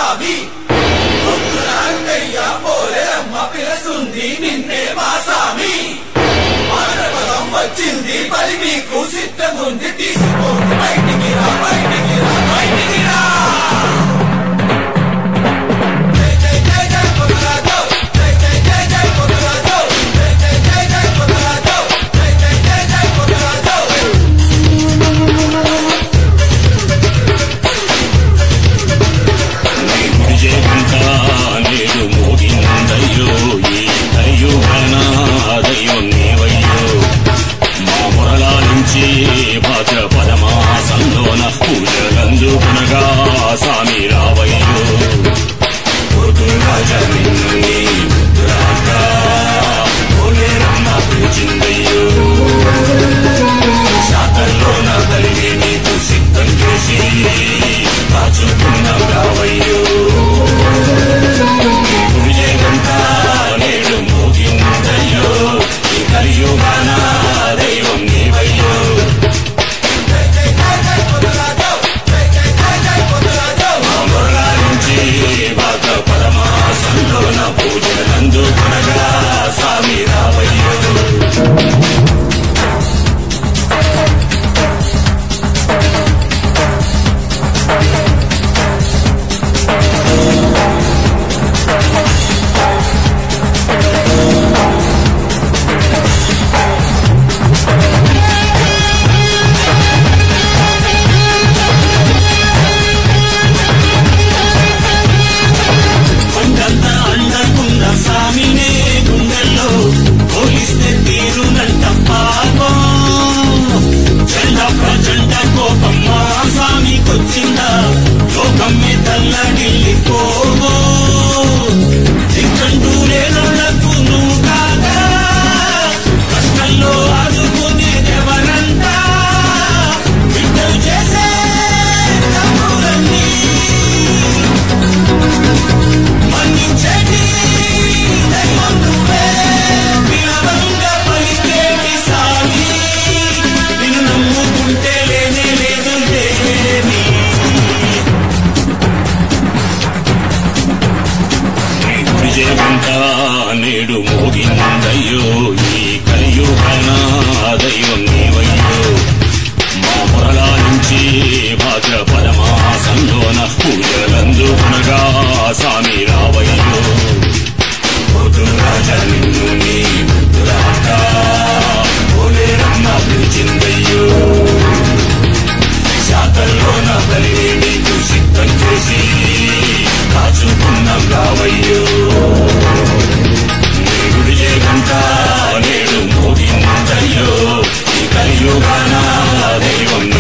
స్వామి పొద్దున అంకయ్య పోలేరమ్మ పిలసుంది నిన్నే మా స్వామి మానవరం వచ్చింది బలి మీకు సిద్ధముంది తీసుకోండి బయటికి రా బయటికి రా బయటికి రా జై జై జై జై కొనరాజు జై జై జై జై కొనరాజు జై జై జై జై కొనరాజు జై జై జై జై కొనరాజు విజయకంతా నేడు మోగిందయ్యో ఈ దయ్యుగన దైవం నీవయ్యో మా మురళాలించి భాద్ర పదమాసంలోన పూజలందుకునగా సామి రావయ్యో పొద్దురాజ నిన్ను నీ ముద్దురాక పోలేరమ్మ పిలిచిందయ్యో శాతల్లోన కలిగి నీకు సిద్ధం చేసి కాచుకున్నాం రావయ్యో విజయగంట నేడు మోగిందయ్యో ఈ కలియుగాన దైవం నీవయ్యో జై జై జై జై కొనరాజు జై జై జై జై కొనరాజు అమరాలించి బాక పరమాసంలోన పూజలందుకునగా స్వామి రావయ్యో కొండంత అండకున్న సామినే గుండెల్లో పోలిస్తే తీరునంట పాపం చండ ప్రచండ కోపం మా సామికొచ్చిందా లోకం తల్లడిల్లిపోవో దిక్కంటూ లేనులకు నువ్వు కాగా కష్టంలో ఆదుకునేదెవరంతా బిడ్డలు చేసే తప్పులన్నీ మన్నించండి దైవం నువ్వే పిలవంగా పలికేటి సామి నిన్ను నమ్ముకుంటే లేనే లేదు దేవి విజయవంత నేడు మోగిందయ్యో ఈ కలియుగన దైవం నీవయ్యో మా పొరలాలించి భాద్ర పరమాసంలోన పూజలందుకునగా సామి రావయ్యో పొద్దురాజ నిన్ను నీ ముద్దురాక పోలేరమ్మ పిలిచిందయ్యో శాతల్లోన బలి నీకు సిద్ధం చేసి కాచుకున్నాం రావయ్యో నీ గుడి జయగంట నేడు మోగిందయ్యో ఈ కలియుగాన దైవం